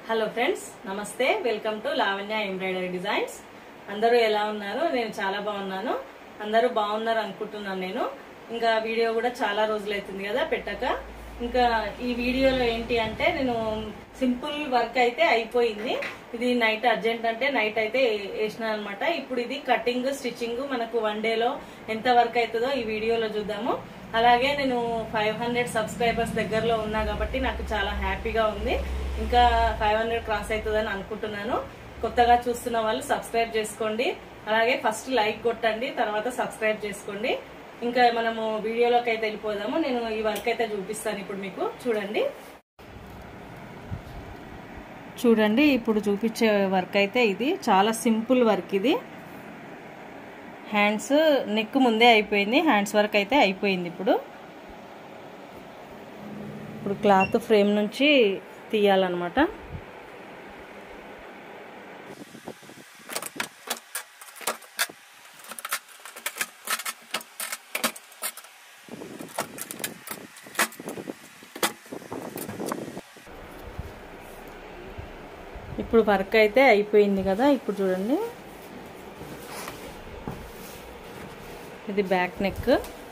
hello friends నమస్తే welcome to Lavanya embroidery designs అందరూ ఎలా ఉన్నారు నేను చాలా బాగున్నాను అందరూ బాగున్నారు అనుకుంటున్నాను నేను ఇంకా వీడియో కూడా చాలా రోజులు అవుతుంది కదా పెట్టక ఇంకా ఈ వీడియోలో ఏంటి అంటే నేను సింపుల్ వర్క్ అయితే అయిపోయింది ఇది నైట్ అర్జెంట్ అంటే నైట్ అయితే వేసిన అనమాట ఇప్పుడు ఇది కటింగ్ స్టిచ్చింగ్ మనకు వన్ డేలో ఎంత వర్క్ అవుతుందో ఈ వీడియోలో చూద్దాము అలాగే నేను ఫైవ్ హండ్రెడ్ సబ్స్క్రైబర్స్ దగ్గరలో ఉన్నా కాబట్టి నాకు చాలా హ్యాపీగా ఉంది ఇంకా ఫైవ్ హండ్రెడ్ క్రాస్ అవుతుందని అనుకుంటున్నాను కొత్తగా చూస్తున్న వాళ్ళు సబ్స్క్రైబ్ చేసుకోండి అలాగే ఫస్ట్ లైక్ కొట్టండి తర్వాత సబ్స్క్రైబ్ చేసుకోండి ఇంకా మనము వీడియోలోకి అయితే వెళ్ళిపోదాము నేను ఈ వర్క్ అయితే చూపిస్తాను ఇప్పుడు మీకు చూడండి చూడండి ఇప్పుడు చూపించే వర్క్ అయితే ఇది చాలా సింపుల్ వర్క్ ఇది హ్యాండ్స్ నెక్ ముందే అయిపోయింది హ్యాండ్స్ వర్క్ అయితే అయిపోయింది ఇప్పుడు ఇప్పుడు క్లాత్ ఫ్రేమ్ నుంచి తీయాలన్నమాట ఇప్పుడు వర్క్ అయితే అయిపోయింది కదా ఇప్పుడు చూడండి ఇది బ్యాక్ నెక్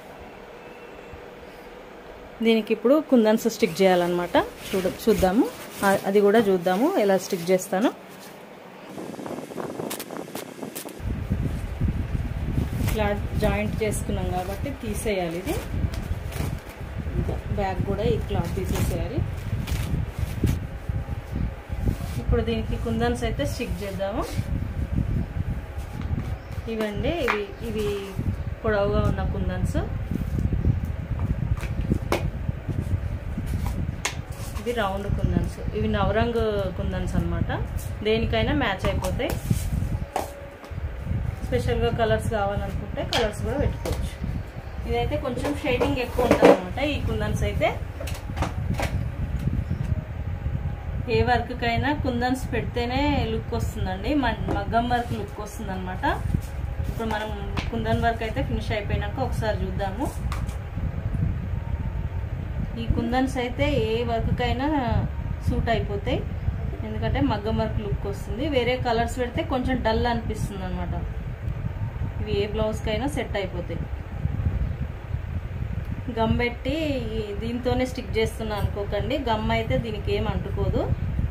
దీనికి ఇప్పుడు కుందన్స్ స్టిక్ చేయాలన్నమాట చూడ చూద్దాము అది కూడా చూద్దాము ఎలా స్టిక్ చేస్తాను ఇట్లా జాయింట్ చేసుకున్నాం కాబట్టి తీసేయాలి ఇది బ్యాక్ కూడా ఈ క్లాత్ తీసేసేయాలి ఇప్పుడు దీనికి కుందన్స్ అయితే స్టిక్ చేద్దాము ఇవండి ఇవి ఇవి పొడవుగా ఉన్న కుందన్స్ ఇది రౌండ్ కుందన్స్ ఇవి నవరంగ్ కుందన్స్ అనమాట దేనికైనా మ్యాచ్ అయిపోతాయి స్పెషల్గా కలర్స్ కావాలనుకుంటే కలర్స్ కూడా పెట్టుకోవచ్చు ఇదైతే కొంచెం షేడింగ్ ఎక్కువ ఉంటుంది అనమాట ఈ కుందన్స్ అయితే ఏ వర్క్కైనా కుందన్స్ పెడితేనే లుక్ వస్తుందండి మగ్గం వర్క్ లుక్ వస్తుంది అనమాట ఇప్పుడు మనం కుందన్ వర్క్ అయితే ఫినిష్ అయిపోయినాక ఒకసారి చూద్దాము ఈ కుందన్స్ అయితే ఏ వర్క్కైనా సూట్ అయిపోతాయి ఎందుకంటే మగ్గం వర్క్ లుక్ వస్తుంది వేరే కలర్స్ పెడితే కొంచెం డల్ అనిపిస్తుంది అనమాట ఇవి ఏ బ్లౌజ్కైనా సెట్ అయిపోతాయి గమ్ పెట్టి దీంతోనే స్టిక్ చేస్తున్నా అనుకోకండి గమ్ అయితే దీనికి ఏం అంటుకోదు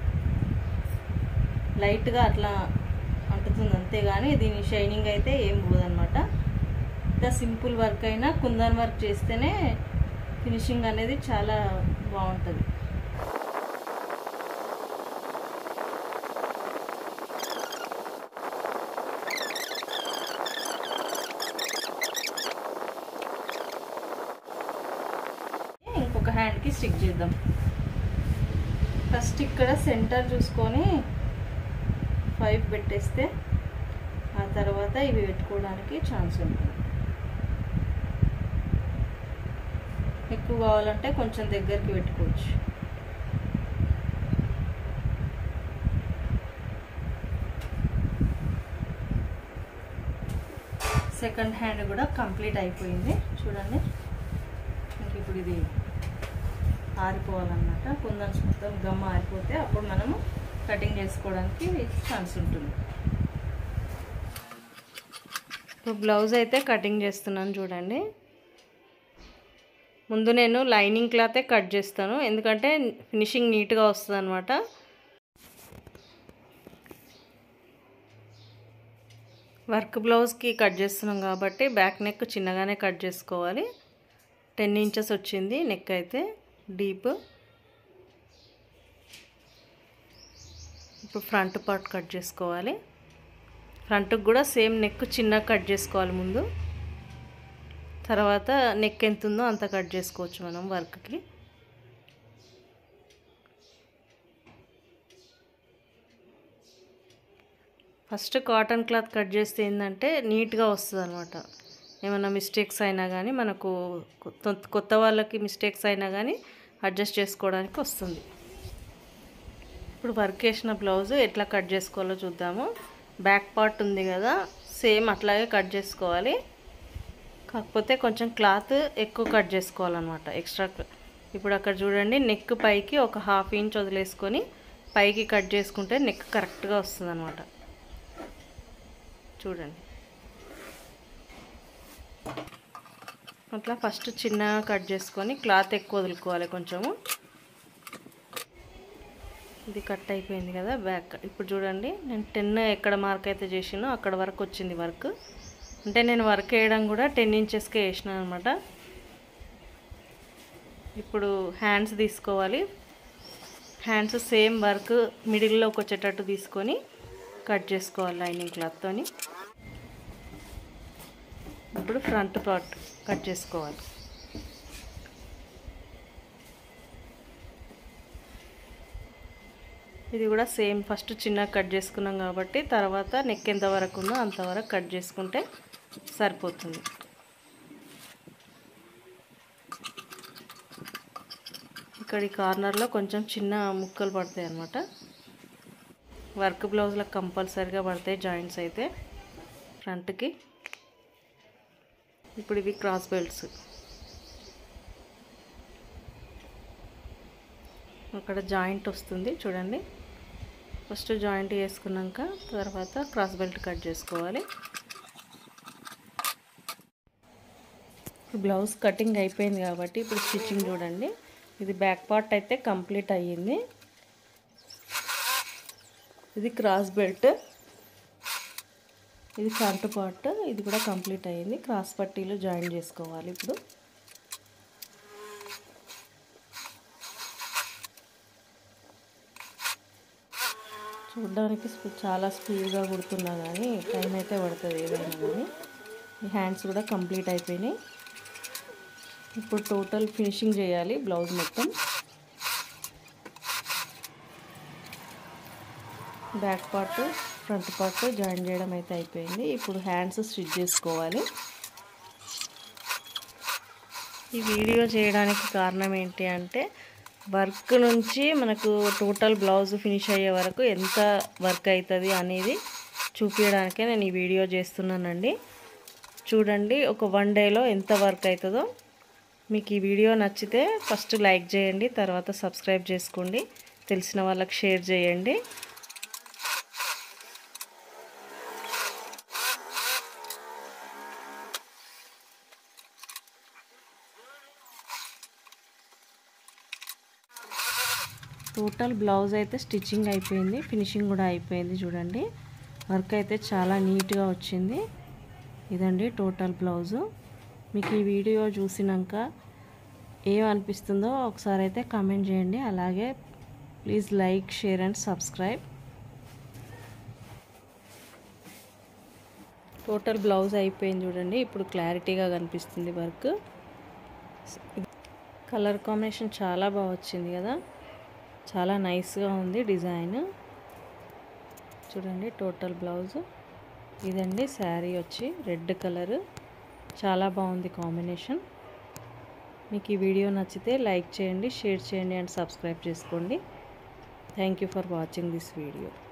లైట్గా అట్లా అంటుతుంది అంతేగాని దీని షైనింగ్ అయితే ఏం పోదనమాట ఇంకా సింపుల్ వర్క్ అయినా కుందన్ వర్క్ చేస్తేనే ఫినిషింగ్ అనేది చాలా బాగుంటుంది ఇంకొక హ్యాండ్కి స్టిక్ చేద్దాం ఫస్ట్ ఇక్కడ సెంటర్ చూసుకొని పైప్ పెట్టేస్తే ఆ తర్వాత ఇవి పెట్టుకోవడానికి ఛాన్స్ ఉంటుంది ఎక్కువ కావాలంటే కొంచెం దగ్గరికి పెట్టుకోవచ్చు సెకండ్ హ్యాండ్ కూడా కంప్లీట్ అయిపోయింది చూడండి ఇంక ఇప్పుడు ఇది ఆరిపోవాలన్నమాట కుందన్స్ మొత్తం గమ్మ ఆరిపోతే అప్పుడు మనము కటింగ్ చేసుకోవడానికి ఛాన్స్ ఉంటుంది ఇప్పుడు బ్లౌజ్ అయితే కటింగ్ చేస్తున్నాను చూడండి ముందు నేను లైనింగ్ క్లాతే కట్ చేస్తాను ఎందుకంటే ఫినిషింగ్ నీట్గా వస్తుంది అనమాట వర్క్ బ్లౌజ్కి కట్ చేస్తున్నాం కాబట్టి బ్యాక్ నెక్ చిన్నగానే కట్ చేసుకోవాలి టెన్ ఇంచెస్ వచ్చింది నెక్ అయితే డీప్ ఇప్పుడు ఫ్రంట్ పార్ట్ కట్ చేసుకోవాలి ఫ్రంట్కి కూడా సేమ్ నెక్ చిన్న కట్ చేసుకోవాలి ముందు తర్వాత నెక్ ఎంత ఉందో అంత కట్ చేసుకోవచ్చు మనం వర్క్కి ఫస్ట్ కాటన్ క్లాత్ కట్ చేస్తే ఏంటంటే నీట్గా వస్తుంది అనమాట ఏమైనా మిస్టేక్స్ అయినా కానీ మనకు కొత్త వాళ్ళకి మిస్టేక్స్ అయినా కానీ అడ్జస్ట్ చేసుకోవడానికి వస్తుంది ఇప్పుడు వర్క్ వేసిన బ్లౌజ్ ఎట్లా కట్ చేసుకోవాలో చూద్దాము బ్యాక్ పార్ట్ ఉంది కదా సేమ్ అట్లాగే కట్ చేసుకోవాలి కాకపోతే కొంచెం క్లాత్ ఎక్కువ కట్ చేసుకోవాలన్నమాట ఎక్స్ట్రా ఇప్పుడు అక్కడ చూడండి నెక్ పైకి ఒక హాఫ్ ఇంచ్ వదిలేసుకొని పైకి కట్ చేసుకుంటే నెక్ కరెక్ట్గా వస్తుంది అనమాట చూడండి అట్లా ఫస్ట్ చిన్నగా కట్ చేసుకొని క్లాత్ ఎక్కువ వదులుకోవాలి కొంచెము ఇది కట్ అయిపోయింది కదా బ్యాక్ ఇప్పుడు చూడండి నేను టెన్ ఎక్కడ మార్క్ అయితే చేసినో అక్కడ వరకు వచ్చింది వర్క్ అంటే నేను వర్క్ వేయడం కూడా టెన్ ఇంచెస్కే వేసిన అనమాట ఇప్పుడు హ్యాండ్స్ తీసుకోవాలి హ్యాండ్స్ సేమ్ వర్క్ మిడిల్లోకి వచ్చేటట్టు తీసుకొని కట్ చేసుకోవాలి లైనింగ్ క్లాత్తోని ఇప్పుడు ఫ్రంట్ పార్ట్ కట్ చేసుకోవాలి ఇది కూడా సేమ్ ఫస్ట్ చిన్నగా కట్ చేసుకున్నాం కాబట్టి తర్వాత నెక్ ఎంత వరకు ఉందో అంతవరకు కట్ చేసుకుంటే సరిపోతుంది ఇక్కడ ఈ కార్నర్లో కొంచెం చిన్న ముక్కలు పడతాయి అన్నమాట వర్క్ బ్లౌజ్లకు కంపల్సరీగా పడతాయి జాయింట్స్ అయితే ఫ్రంట్కి ఇప్పుడు ఇవి క్రాస్ బెల్ట్స్ అక్కడ జాయింట్ వస్తుంది చూడండి ఫస్ట్ జాయింట్ వేసుకున్నాక తర్వాత క్రాస్ బెల్ట్ కట్ చేసుకోవాలి బ్లౌజ్ కటింగ్ అయిపోయింది కాబట్టి ఇప్పుడు స్టిచ్చింగ్ చూడండి ఇది బ్యాక్ పార్ట్ అయితే కంప్లీట్ అయ్యింది ఇది క్రాస్ బెల్ట్ ఇది ఫ్రంట్ పార్ట్ ఇది కూడా కంప్లీట్ అయ్యింది క్రాస్ పట్టీలు జాయిన్ చేసుకోవాలి ఇప్పుడు చూడడానికి చాలా స్పీడ్గా కుడుతున్నా కానీ టైం అయితే పడుతుంది ఏదైనా కానీ ఈ హ్యాండ్స్ కూడా కంప్లీట్ అయిపోయినాయి ఇప్పుడు టోటల్ ఫినిషింగ్ చేయాలి బ్లౌజ్ మొత్తం back part front part join చేయడం అయితే అయిపోయింది ఇప్పుడు హ్యాండ్స్ స్టిచ్ చేసుకోవాలి ఈ వీడియో చేయడానికి కారణం ఏంటి అంటే వర్క్ నుంచి మనకు టోటల్ బ్లౌజ్ ఫినిష్ అయ్యే వరకు ఎంత వర్క్ అవుతుంది అనేది చూపించడానికే నేను ఈ వీడియో చేస్తున్నానండి చూడండి ఒక వన్ డేలో ఎంత వర్క్ అవుతుందో మీకు ఈ వీడియో నచ్చితే ఫస్ట్ లైక్ చేయండి తర్వాత సబ్స్క్రైబ్ చేసుకోండి తెలిసిన వాళ్ళకి షేర్ చేయండి టోటల్ బ్లౌజ్ అయితే స్టిచ్చింగ్ అయిపోయింది ఫినిషింగ్ కూడా అయిపోయింది చూడండి వర్క్ అయితే చాలా నీట్గా వచ్చింది ఇదండి టోటల్ బ్లౌజు మీకు ఈ వీడియో చూసినాక ఏమనిపిస్తుందో ఒకసారి అయితే కామెంట్ చేయండి అలాగే please like share and subscribe total blouse అయిపోయింది చూడండి ఇప్పుడు క్లారిటీగా కనిపిస్తుంది వర్క్ కలర్ కాంబినేషన్ చాలా బాగా వచ్చింది కదా చాలా నైస్గా ఉంది డిజైన్ చూడండి టోటల్ బ్లౌజ్ ఇదండి శారీ వచ్చి రెడ్ కలర్ చాలా బాగుంది కాంబినేషన్ మీకు ఈ వీడియో నచ్చితే లైక్ చేయండి షేర్ చేయండి అండ్ సబ్స్క్రైబ్ చేసుకోండి thank you for watching this video